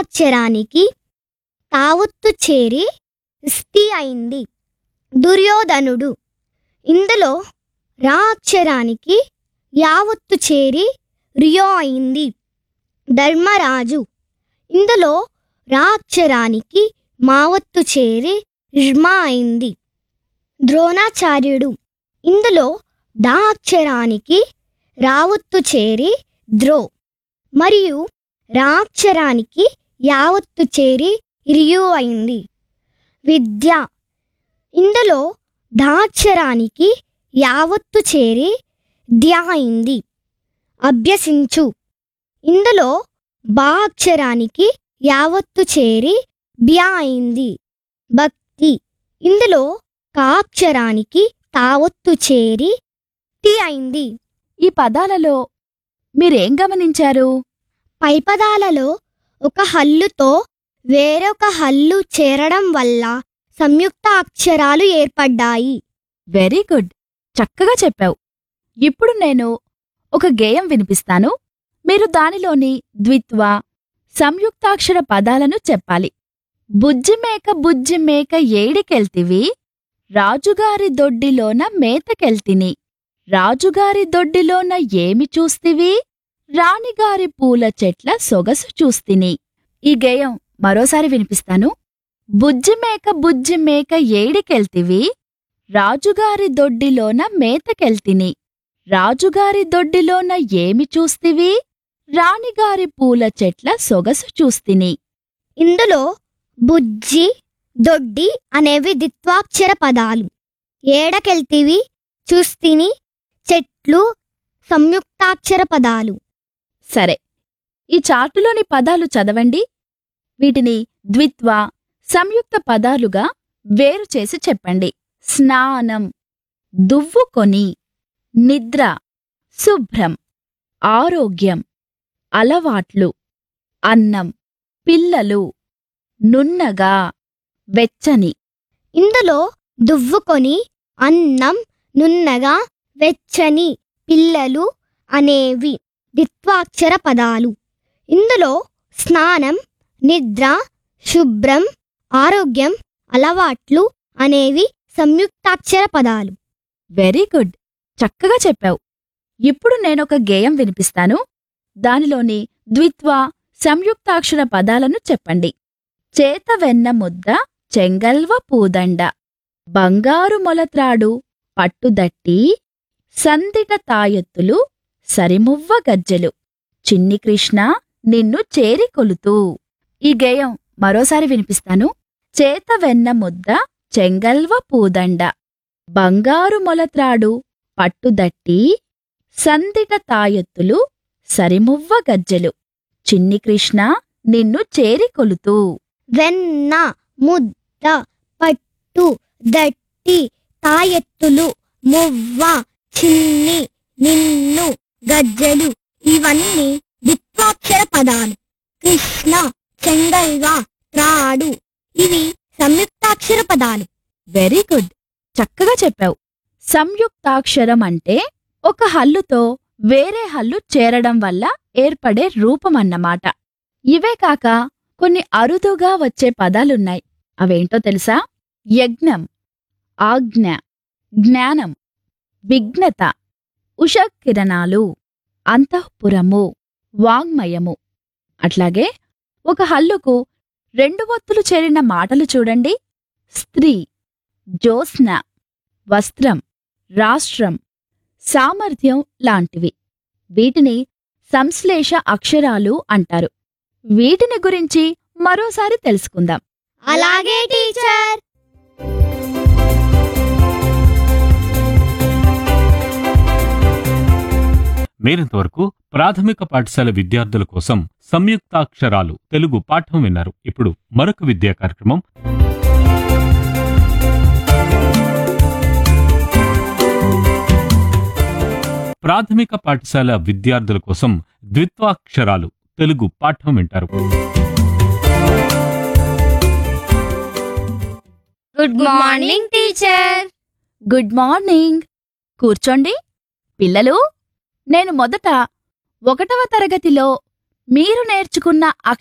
అక్షరానికి తావొత్తు చేరి స్థి అయింది దుర్యోధనుడు ఇందులో రా అక్షరానికి యావత్తు చేరి రియో అయింది ధర్మరాజు ఇందులో రా అక్షరానికి మావత్తు చేరి రిష్మా అయింది ద్రోణాచార్యుడు ఇందులో దా అక్షరానికి రావత్తు చేరి ద్రో మరియు రా అక్షరానికి యావత్తు చేరి రియు అయింది విద్య ఇందులో దాక్షరానికి యావత్తు చేరి ధ్య అయింది అభ్యసించు ఇందులో బా అక్షరానికి యావత్తు చేరి బ్య అయింది భక్తి ఇందులో కాక్షరానికి తావత్తు చేరి టి అయింది ఈ పదాలలో మీరేం గమనించారు పై పదాలలో ఒక హల్లుతో వేరొక హల్లు చేరడం వల్ల సంయుక్త అక్షరాలు ఏర్పడ్డాయి వెరీ గుడ్ చక్కగా చెప్పావు ఇప్పుడు నేను ఒక గేయం వినిపిస్తాను మీరు దానిలోని ద్విత్వ సంయుక్తాక్షర పదాలను చెప్పాలి బుజ్జిమేక బుజ్జిమేక ఏడికెళ్తివి రాజుగారి దొడ్డిలోన మేతకెళ్తిని రాజుగారి దొడ్డిలోన ఏమి చూస్తివి రాణిగారి పూల చెట్ల సొగసు చూస్తిని ఈ గేయం మరోసారి వినిపిస్తాను బుజ్జిమేక బుజ్జిమేక ఏడికెళ్తివి రాజుగారి దొడ్డిలోన మేతకెళ్తిని రాజుగారి దొడ్డిలోన ఏమి చూస్తివి రాణిగారి పూల చెట్ల సొగసు చూస్తిని ఇందులో బుజ్జి దొడ్డి అనేవి ద్విత్వాక్షర పదాలు ఏడకెళ్తివి చూస్తిని చెట్లు సంయుక్తాక్షర పదాలు సరే ఈ చార్టులోని పదాలు చదవండి వీటిని ద్విత్వ సంయుక్త పదాలుగా వేరు చేసి చెప్పండి స్నానం దువ్వుకొని నిద్ర శుభ్రం ఆరోగ్యం అలవాట్లు అన్నం పిల్లలు నున్నగా వెచ్చని ఇందులో దువ్వుకొని అన్నం నున్నగా వెచ్చని పిల్లలు అనేవి ద్విత్వాక్షర పదాలు ఇందులో స్నానం నిద్ర శుభ్రం ఆరోగ్యం అలవాట్లు అనేవి సంయుక్తాక్షర పదాలు వెరీ గుడ్ చక్కగా చెప్పావు ఇప్పుడు నేనొక గేయం వినిపిస్తాను దానిలోని ద్విత్వ సంయుక్తాక్షర పదాలను చెప్పండి చేత వెన్న ముద్ద చెంగల్వ పూదండ బంగారు మొలత్రాడు పట్టుదట్టి సందిట తాయెత్తులు సరిమువ్వ గజ్జెలు చిన్ని కృష్ణ నిన్ను చేరి కొలుతూ ఈ గేయం మరోసారి వినిపిస్తాను చేత వెన్న ముద్ద చెంగల్వ పూదండ బంగారు మొలత్రాడు పట్టుదట్టి సందిట తాయెత్తులు సరిమువ్వ గజ్జెలు చిన్ని కృష్ణ నిన్ను చేరి కొలుతూ వెన్న ముద్ద పట్టు దట్టి తాయెత్తులు మువ్వ చిన్ని నిన్ను గజ్జెలు ఇవన్నీ ద్విత్వాక్షర పదాలు కృష్ణ చెంగల్వ త్రాడు ఇవి సంయుక్తాక్షర పదాలు వెరీ గుడ్ చక్కగా చెప్పావు సంయుక్తాక్షరం అంటే ఒక హల్లుతో వేరే హల్లు చేరడం వల్ల ఏర్పడే రూపమన్నమాట ఇవే కాక కొన్ని అరుదుగా వచ్చే పదాలున్నాయి అవేంటో తెలుసా యజ్ఞం ఆజ్ఞ జ్ఞానం విఘ్నత ఉషకిరణాలు అంతఃపురము వాంగ్మయము అట్లాగే ఒక హల్లుకు రెండు ఒత్తులు చేరిన మాటలు చూడండి స్త్రీ జ్యోత్స్న వస్త్రం రాష్ట్రం సామర్థ్యం లాంటివి వీటిని సంశ్లేష అక్షరాలు అంటారు వీటిని గురించి మరోసారి తెలుసుకుందాం అలాగే టీచర్ మీరింతవరకు ప్రాథమిక పాఠశాల విద్యార్థుల కోసం సంయుక్తాక్షరాలు తెలుగు పాఠం విన్నారు ఇప్పుడు మరొక విద్యా కార్యక్రమం ప్రాథమిక పాఠశాల విద్యార్థుల కోసం ద్విత్వాక్షరాలు తెలుగు పాఠం వింటారు good morning teacher good morning కూర్చోండి పిల్లలు నేను మొదట ఒకటవ తరగతిలో మీరు నేర్చుకున్న